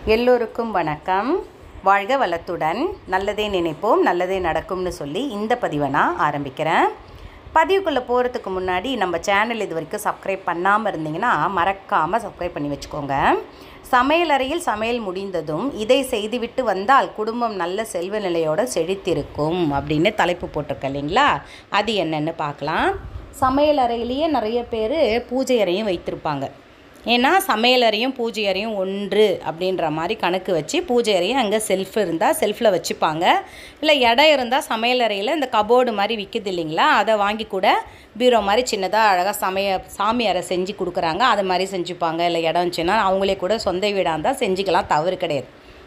எல்லோருக்கும் வணக்கம் வாழ்க வளத்துடன் நல்லதே நினைப்போம் நல்லதே நடக்கும்னு சொல்லி இந்த பதிவை நான் ஆரம்பிக்கிறேன் பதிவுக்குள்ளே போகிறதுக்கு முன்னாடி நம்ம சேனல் இது வரைக்கும் சப்ஸ்கிரைப் பண்ணாமல் இருந்தீங்கன்னா மறக்காமல் சப்ஸ்கிரைப் பண்ணி வச்சுக்கோங்க சமையலறையில் சமையல் முடிந்ததும் இதை செய்துவிட்டு வந்தால் குடும்பம் நல்ல செல்வ நிலையோடு செழித்திருக்கும் அப்படின்னு தலைப்பு போட்டிருக்க இல்லைங்களா அது என்னன்னு பார்க்கலாம் சமையல் அறையிலேயே நிறைய பேர் பூஜை அறையும் வைத்திருப்பாங்க ஏன்னா சமையலறையும் பூஜை அறையும் ஒன்று அப்படின்ற மாதிரி கணக்கு வச்சு பூஜை அறையும் அங்கே செல்ஃப் இருந்தால் செல்ஃபில் வச்சுப்பாங்க இல்லை இடம் இருந்தால் சமையலறையில் இந்த கபோர்டு மாதிரி விற்கிது இல்லைங்களா அதை வாங்கி கூட பீரோ மாதிரி சின்னதாக அழகாக சமைய சாமி அறை செஞ்சு கொடுக்குறாங்க அது மாதிரி செஞ்சுப்பாங்க இல்லை இடம் இருந்துச்சுன்னா அவங்களே கூட சொந்த வீடாக இருந்தால் செஞ்சுக்கலாம் தவறு கிடையாது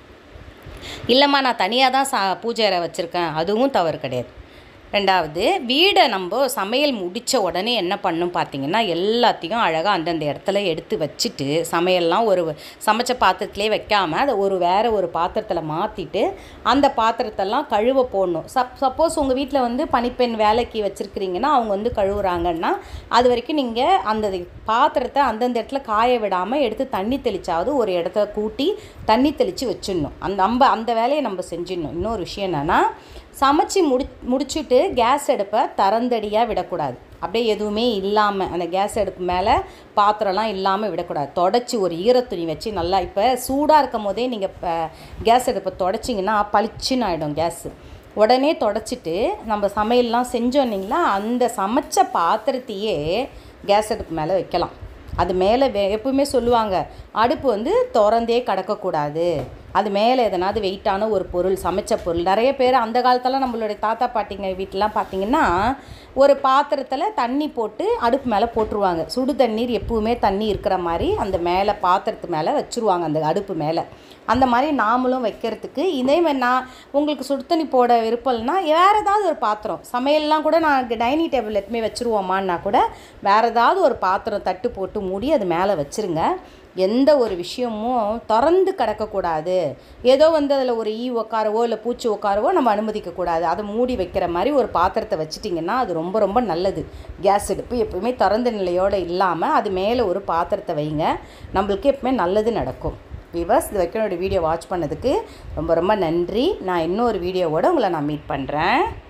இல்லைம்மா நான் தனியாக தான் சா பூஜை அறை வச்சுருக்கேன் அதுவும் தவறு கிடையாது ரெண்டாவது வீடை நம்ம சமையல் முடித்த உடனே என்ன பண்ணும் பார்த்தீங்கன்னா எல்லாத்தையும் அழகாக அந்தந்த இடத்துல எடுத்து வச்சுட்டு சமையல்லாம் ஒரு சமைச்ச பாத்திரத்திலே வைக்காமல் அதை ஒரு வேறு ஒரு பாத்திரத்தில் மாற்றிட்டு அந்த பாத்திரத்தெல்லாம் கழுவ போடணும் சப் சப்போஸ் உங்கள் வீட்டில் வந்து பணிப்பெண் வேலைக்கு வச்சுருக்கிறீங்கன்னா அவங்க வந்து கழுவுறாங்கன்னா அது வரைக்கும் நீங்கள் அந்த பாத்திரத்தை அந்தந்த இடத்துல காய விடாமல் எடுத்து தண்ணி தெளிச்சாவது ஒரு இடத்துல கூட்டி தண்ணி தெளித்து வச்சிடணும் அந்த நம்ம அந்த வேலையை நம்ம செஞ்சிடணும் இன்னொரு விஷயம் என்னென்னா சமைச்சு முடி முடிச்சுட்டு கேஸ் அடுப்பை திறந்தடியாக விடக்கூடாது அப்படியே எதுவுமே இல்லாமல் அந்த கேஸ் அடுப்பு மேலே பாத்திரம்லாம் இல்லாமல் விடக்கூடாது தொடச்சி ஒரு ஈரத்துணி வச்சு நல்லா இப்போ சூடாக இருக்கும் போதே நீங்கள் இப்போ கேஸ் அடுப்பை தொடச்சிங்கன்னா பளிச்சுன்னு ஆகிடும் கேஸு உடனே தொடச்சிட்டு நம்ம சமையல்லாம் செஞ்சோம் இல்லைங்களா அந்த சமைச்ச பாத்திரத்தையே கேஸ் அடுப்பு மேலே வைக்கலாம் அது மேலே வே எப்பவுமே சொல்லுவாங்க அடுப்பு வந்து திறந்தே கிடக்கக்கூடாது அது மேலே எதனாவது வெயிட்டான ஒரு பொருள் சமைச்ச பொருள் நிறைய பேர் அந்த காலத்தில் நம்மளுடைய தாத்தா பாட்டிங்க வீட்டிலாம் பார்த்திங்கன்னா ஒரு பாத்திரத்தில் தண்ணி போட்டு அடுப்பு மேலே போட்டுருவாங்க சுடு தண்ணீர் எப்பவுமே தண்ணி இருக்கிற மாதிரி அந்த மேலே பாத்திரத்து மேலே வச்சுருவாங்க அந்த அடுப்பு மேலே அந்த மாதிரி நாமளும் வைக்கிறதுக்கு இதே மாதிரி நான் உங்களுக்கு சுடு தண்ணி போட விருப்பம்னா வேறு ஏதாவது ஒரு பாத்திரம் சமையல்லாம் கூட நான் டைனிங் டேபிள் எதுவுமே வச்சுருவோமான்னா கூட வேறு ஏதாவது ஒரு பாத்திரம் தட்டு போட்டு மூடி அது மேலே வச்சுருங்க எந்த ஒரு விஷயமும் திறந்து கிடக்கக்கூடாது ஏதோ வந்து அதில் ஒரு ஈ உட்காரவோ இல்லை பூச்சி உட்காரவோ நம்ம அனுமதிக்கக்கூடாது அதை மூடி வைக்கிற மாதிரி ஒரு பாத்திரத்தை வச்சிட்டிங்கன்னா அது ரொம்ப ரொம்ப நல்லது கேஸ் அடுப்பு எப்பவுமே திறந்த நிலையோடு இல்லாமல் அது மேலே ஒரு பாத்திரத்தை வைங்க நம்மளுக்கு எப்பவுமே நல்லது நடக்கும் விவர்ஸ் இது வரைக்கும் என்னோடய வீடியோ வாட்ச் பண்ணதுக்கு ரொம்ப ரொம்ப நன்றி நான் இன்னொரு வீடியோவோடு உங்களை நான் மீட் பண்ணுறேன்